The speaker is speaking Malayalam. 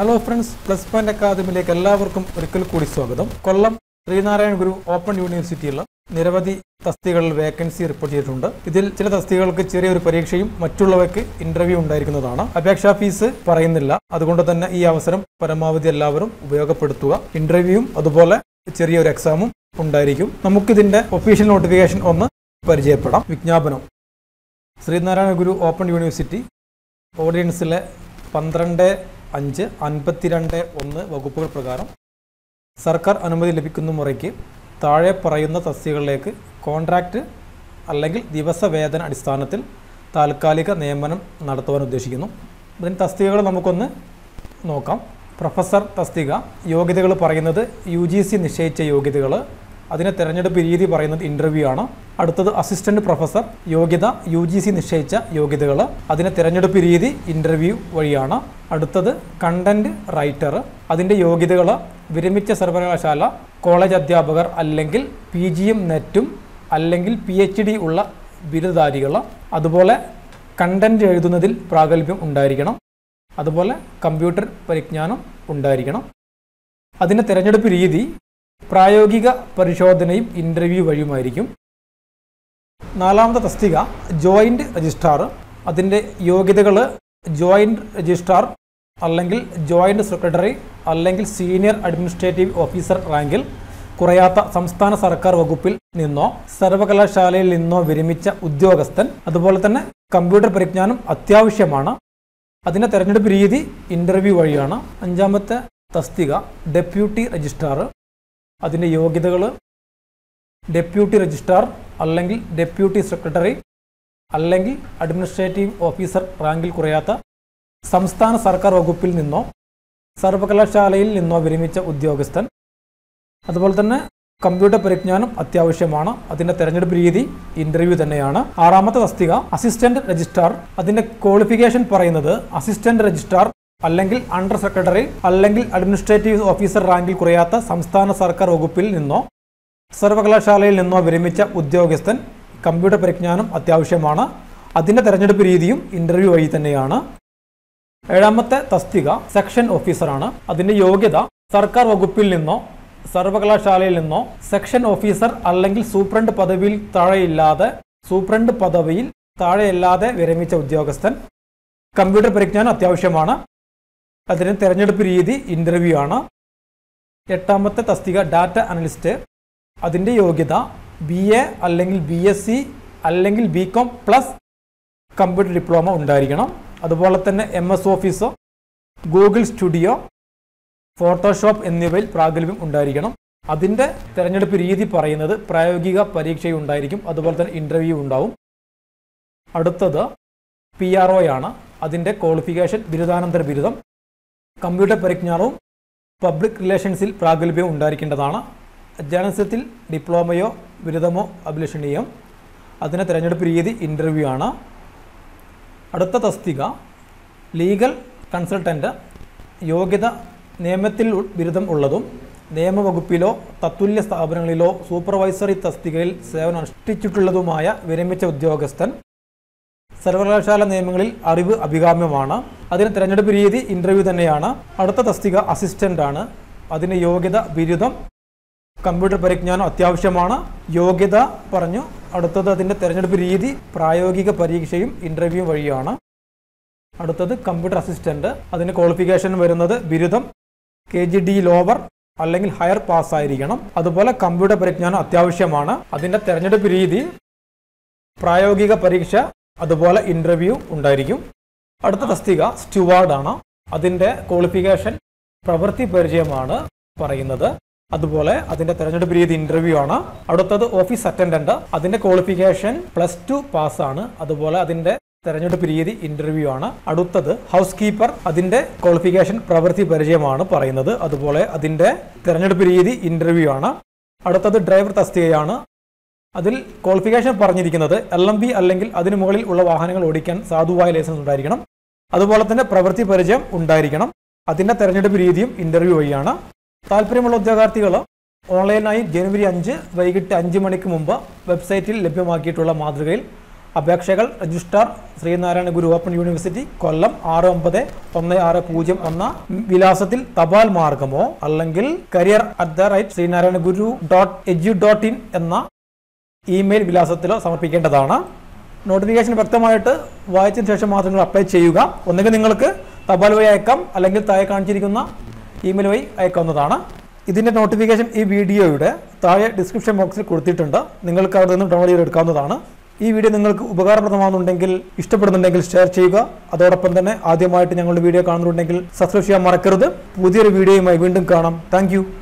ഹലോ ഫ്രണ്ട്സ് പ്ലസ് പോയിന്റ് അക്കാദമിയിലേക്ക് എല്ലാവർക്കും ഒരിക്കൽ കൂടി സ്വാഗതം കൊല്ലം ശ്രീനാരായണ ഗുരു ഓപ്പൺ യൂണിവേഴ്സിറ്റിയുള്ള നിരവധി തസ്തികകളിൽ വേക്കൻസി റിപ്പോർട്ട് ചെയ്തിട്ടുണ്ട് ഇതിൽ ചില തസ്തികകൾക്ക് ചെറിയൊരു പരീക്ഷയും മറ്റുള്ളവയ്ക്ക് ഇന്റർവ്യൂ ഉണ്ടായിരിക്കുന്നതാണ് അപേക്ഷാ ഫീസ് പറയുന്നില്ല അതുകൊണ്ട് തന്നെ ഈ അവസരം പരമാവധി എല്ലാവരും ഉപയോഗപ്പെടുത്തുക ഇന്റർവ്യൂവും അതുപോലെ ചെറിയൊരു എക്സാമും ഉണ്ടായിരിക്കും നമുക്കിതിന്റെ ഒഫീഷ്യൽ നോട്ടിഫിക്കേഷൻ ഒന്ന് പരിചയപ്പെടാം വിജ്ഞാപനം ശ്രീനാരായണ ഗുരു ഓപ്പൺ യൂണിവേഴ്സിറ്റി ഓർഡിനൻസിലെ പന്ത്രണ്ട് അഞ്ച് അൻപത്തിരണ്ട് ഒന്ന് വകുപ്പുകൾ പ്രകാരം സർക്കാർ അനുമതി ലഭിക്കുന്ന മുറയ്ക്ക് താഴെ പറയുന്ന തസ്തികകളിലേക്ക് കോൺട്രാക്റ്റ് അല്ലെങ്കിൽ ദിവസവേതന അടിസ്ഥാനത്തിൽ താൽക്കാലിക നിയമനം നടത്തുവാൻ ഉദ്ദേശിക്കുന്നു ഇതിന് തസ്തികകൾ നമുക്കൊന്ന് നോക്കാം പ്രൊഫസർ തസ്തിക യോഗ്യതകൾ പറയുന്നത് യു ജി സി നിശ്ചയിച്ച യോഗ്യതകൾ അതിനെ തിരഞ്ഞെടുപ്പ് രീതി പറയുന്നത് ഇൻ്റർവ്യൂ ആണ് അടുത്തത് അസിസ്റ്റന്റ് പ്രൊഫസർ യോഗ്യത യു ജി സി നിശ്ചയിച്ച യോഗ്യതകൾ അതിനെ തിരഞ്ഞെടുപ്പ് രീതി ഇൻ്റർവ്യൂ വഴിയാണ് അടുത്തത് കണ്ടന്റ് റൈറ്റർ അതിൻ്റെ യോഗ്യതകൾ വിരമിച്ച സർവകലാശാല കോളേജ് അധ്യാപകർ അല്ലെങ്കിൽ പി ജിയും നെറ്റും അല്ലെങ്കിൽ പി എച്ച് ഡി ഉള്ള ബിരുദധാരികൾ അതുപോലെ കണ്ടന്റ് എഴുതുന്നതിൽ പ്രാഗൽഭ്യം ഉണ്ടായിരിക്കണം അതുപോലെ കമ്പ്യൂട്ടർ പരിജ്ഞാനം ഉണ്ടായിരിക്കണം അതിൻ്റെ തിരഞ്ഞെടുപ്പ് രീതി പ്രായോഗിക പരിശോധനയും ഇൻ്റർവ്യൂ വഴിയുമായിരിക്കും നാലാമത്തെ തസ്തിക ജോയിന്റ് രജിസ്ട്രാർ അതിൻ്റെ യോഗ്യതകൾ ജോയിന്റ് രജിസ്ട്രാർ അല്ലെങ്കിൽ ജോയിന്റ് സെക്രട്ടറി അല്ലെങ്കിൽ സീനിയർ അഡ്മിനിസ്ട്രേറ്റീവ് ഓഫീസർ റാങ്കിൽ കുറയാത്ത സംസ്ഥാന സർക്കാർ വകുപ്പിൽ നിന്നോ സർവകലാശാലയിൽ നിന്നോ വിരമിച്ച ഉദ്യോഗസ്ഥൻ അതുപോലെ തന്നെ കമ്പ്യൂട്ടർ പരിജ്ഞാനം അത്യാവശ്യമാണ് അതിൻ്റെ തെരഞ്ഞെടുപ്പ് രീതി ഇൻ്റർവ്യൂ വഴിയാണ് അഞ്ചാമത്തെ തസ്തിക ഡെപ്യൂട്ടി രജിസ്ട്രാർ അതിൻ്റെ യോഗ്യതകൾ ഡെപ്യൂട്ടി രജിസ്ട്രാർ അല്ലെങ്കിൽ ഡെപ്യൂട്ടി സെക്രട്ടറി അല്ലെങ്കിൽ അഡ്മിനിസ്ട്രേറ്റീവ് ഓഫീസർ റാങ്കിൽ കുറയാത്ത സംസ്ഥാന സർക്കാർ വകുപ്പിൽ നിന്നോ സർവകലാശാലയിൽ നിന്നോ വിരമിച്ച ഉദ്യോഗസ്ഥൻ അതുപോലെ തന്നെ കമ്പ്യൂട്ടർ പരിജ്ഞാനം അത്യാവശ്യമാണ് അതിന്റെ തെരഞ്ഞെടുപ്പ് രീതി ഇന്റർവ്യൂ തന്നെയാണ് ആറാമത്തെ തസ്തിക അസിസ്റ്റന്റ് രജിസ്ട്രാർ അതിന്റെ ക്വാളിഫിക്കേഷൻ പറയുന്നത് അസിസ്റ്റന്റ് രജിസ്ട്രാർ അല്ലെങ്കിൽ അണ്ടർ സെക്രട്ടറി അല്ലെങ്കിൽ അഡ്മിനിസ്ട്രേറ്റീവ് ഓഫീസർ റാങ്കിൽ കുറയാത്ത സംസ്ഥാന സർക്കാർ വകുപ്പിൽ നിന്നോ സർവകലാശാലയിൽ നിന്നോ വിരമിച്ച ഉദ്യോഗസ്ഥൻ കമ്പ്യൂട്ടർ പരിജ്ഞാനം അത്യാവശ്യമാണ് അതിന്റെ തെരഞ്ഞെടുപ്പ് രീതിയും ഇന്റർവ്യൂ വഴി തന്നെയാണ് ഏഴാമത്തെ തസ്തിക സെക്ഷൻ ഓഫീസറാണ് അതിന്റെ യോഗ്യത സർക്കാർ വകുപ്പിൽ നിന്നോ സർവകലാശാലയിൽ നിന്നോ സെക്ഷൻ ഓഫീസർ അല്ലെങ്കിൽ സൂപ്രണ്ട് പദവിയിൽ താഴെയില്ലാതെ സൂപ്രണ്ട് പദവിയിൽ താഴെയല്ലാതെ വിരമിച്ച ഉദ്യോഗസ്ഥൻ കമ്പ്യൂട്ടർ പരിജ്ഞാനം അത്യാവശ്യമാണ് അതിന് തെരഞ്ഞെടുപ്പ് രീതി ഇന്റർവ്യൂ ആണ് എട്ടാമത്തെ തസ്തിക ഡാറ്റ അനലിസ്റ്റ് അതിൻ്റെ യോഗ്യത ബി എ അല്ലെങ്കിൽ ബി എസ് സി അല്ലെങ്കിൽ B com plus computer diploma ഉണ്ടായിരിക്കണം അതുപോലെ തന്നെ എം എസ് ഓഫീസോ ഗൂഗിൾ സ്റ്റുഡിയോ ഫോട്ടോഷോപ്പ് എന്നിവയിൽ പ്രാഗൽഭ്യം ഉണ്ടായിരിക്കണം അതിൻ്റെ തെരഞ്ഞെടുപ്പ് രീതി പറയുന്നത് പ്രായോഗിക പരീക്ഷയുണ്ടായിരിക്കും അതുപോലെ തന്നെ ഇൻ്റർവ്യൂ ഉണ്ടാവും അടുത്തത് പി ആർ ഒ ആണ് അതിൻ്റെ ക്വാളിഫിക്കേഷൻ ബിരുദാനന്തര ബിരുദം കമ്പ്യൂട്ടർ പരിജ്ഞാനവും പബ്ലിക് റിലേഷൻസിൽ പ്രാഗൽഭ്യവും ഉണ്ടായിരിക്കേണ്ടതാണ് ജേർണലിസത്തിൽ ഡിപ്ലോമയോ ബിരുദമോ അഭിലഷണീയം അതിന് തിരഞ്ഞെടുപ്പ് രീതി ഇൻ്റർവ്യൂ ആണ് അടുത്ത തസ്തിക ലീഗൽ കൺസൾട്ടൻ്റ് യോഗ്യത നിയമത്തിൽ ഉ- ബിരുദം ഉള്ളതും നിയമവകുപ്പിലോ തത്തുല്യ സ്ഥാപനങ്ങളിലോ സൂപ്പർവൈസറി തസ്തികയിൽ സേവനം അനുഷ്ഠിച്ചിട്ടുള്ളതുമായ വിരമിച്ച ഉദ്യോഗസ്ഥൻ സർവകലാശാല നിയമങ്ങളിൽ അറിവ് അഭികാമ്യമാണ് അതിന് തിരഞ്ഞെടുപ്പ് രീതി ഇന്റർവ്യൂ തന്നെയാണ് അടുത്ത തസ്തിക അസിസ്റ്റന്റ് ആണ് അതിന് യോഗ്യത ബിരുദം കമ്പ്യൂട്ടർ പരിജ്ഞാനം അത്യാവശ്യമാണ് യോഗ്യത പറഞ്ഞു അടുത്തത് അതിൻ്റെ തിരഞ്ഞെടുപ്പ് രീതി പ്രായോഗിക പരീക്ഷയും ഇന്റർവ്യൂ വഴിയാണ് അടുത്തത് കമ്പ്യൂട്ടർ അസിസ്റ്റന്റ് അതിന് ക്വാളിഫിക്കേഷൻ വരുന്നത് ബിരുദം കെ ജി ഡി ലോവർ അല്ലെങ്കിൽ ഹയർ പാസ് ആയിരിക്കണം അതുപോലെ കമ്പ്യൂട്ടർ പരിജ്ഞാനം അത്യാവശ്യമാണ് അതിൻ്റെ തെരഞ്ഞെടുപ്പ് രീതി പ്രായോഗിക പരീക്ഷ അതുപോലെ ഇന്റർവ്യൂ ഉണ്ടായിരിക്കും അടുത്ത തസ്തിക സ്റ്റുവാർഡ് ആണ് അതിൻ്റെ ക്വാളിഫിക്കേഷൻ പ്രവൃത്തി പരിചയമാണ് പറയുന്നത് അതുപോലെ അതിന്റെ തെരഞ്ഞെടുപ്പ് രീതി ഇന്റർവ്യൂ ആണ് അടുത്തത് ഓഫീസ് അറ്റൻഡന്റ് അതിന്റെ ക്വാളിഫിക്കേഷൻ പ്ലസ് ടു പാസ് ആണ് അതുപോലെ അതിന്റെ തെരഞ്ഞെടുപ്പ് രീതി ഇന്റർവ്യൂ ആണ് അടുത്തത് ഹൗസ് കീപ്പർ അതിന്റെ ക്വാളിഫിക്കേഷൻ പ്രവൃത്തി പരിചയമാണ് പറയുന്നത് അതുപോലെ അതിന്റെ തെരഞ്ഞെടുപ്പ് രീതി ഇന്റർവ്യൂ ആണ് അടുത്തത് ഡ്രൈവർ തസ്തികയാണ് അതിൽ ക്വാളിഫിക്കേഷൻ പറഞ്ഞിരിക്കുന്നത് എൽ എം ബി അല്ലെങ്കിൽ അതിനു മുകളിൽ ഉള്ള വാഹനങ്ങൾ ഓടിക്കാൻ സാധുവായ ലൈസൻസ് ഉണ്ടായിരിക്കണം അതുപോലെ തന്നെ പ്രവൃത്തി പരിചയം ഉണ്ടായിരിക്കണം അതിന്റെ തെരഞ്ഞെടുപ്പ് രീതിയും ഇന്റർവ്യൂ വഴിയാണ് താല്പര്യമുള്ള ഉദ്യോഗാർത്ഥികൾ ഓൺലൈനായി ജനുവരി അഞ്ച് വൈകിട്ട് അഞ്ച് മണിക്ക് മുമ്പ് വെബ്സൈറ്റിൽ ലഭ്യമാക്കിയിട്ടുള്ള മാതൃകയിൽ അപേക്ഷകൾ registrar Sreenarayana Guru open university Kollam ആറ് ഒമ്പത് ഒന്ന് ആറ് പൂജ്യം ഒന്ന് വിലാസത്തിൽ തപാൽ മാർഗമോ അല്ലെങ്കിൽ career at the rate Sreenarayana Guru dot edu dot in എന്ന ഇമെയിൽ വിലാസത്തിലോ സമർപ്പിക്കേണ്ടതാണ് നോട്ടിഫിക്കേഷൻ വ്യക്തമായിട്ട് വായിച്ചതിന് ശേഷം മാത്രം നിങ്ങൾ അപ്ലൈ ചെയ്യുക ഒന്നുകിൽ നിങ്ങൾക്ക് തപാൽ വഴി അയക്കാം അല്ലെങ്കിൽ താഴെ കാണിച്ചിരിക്കുന്ന ഇമെയിൽ വഴി അയക്കാവുന്നതാണ് ഇതിൻ്റെ നോട്ടിഫിക്കേഷൻ ഈ വീഡിയോയുടെ താഴെ ഡിസ്ക്രിപ്ഷൻ ബോക്സിൽ കൊടുത്തിട്ടുണ്ട് നിങ്ങൾക്ക് അവിടെ നിന്ന് ഡൗൺലോഡ് ചെയ്തെടുക്കാവുന്നതാണ് ഈ വീഡിയോ നിങ്ങൾക്ക് ഉപകാരപ്രദമാകുന്നുണ്ടെങ്കിൽ ഇഷ്ടപ്പെടുന്നുണ്ടെങ്കിൽ ഷെയർ ചെയ്യുക അതോടൊപ്പം തന്നെ ആദ്യമായിട്ട് ഞങ്ങളുടെ വീഡിയോ കാണുന്നുണ്ടെങ്കിൽ സബ്സ്ക്രൈബ് ചെയ്യാൻ മറക്കരുത് പുതിയൊരു വീഡിയോയുമായി വീണ്ടും കാണാം താങ്ക്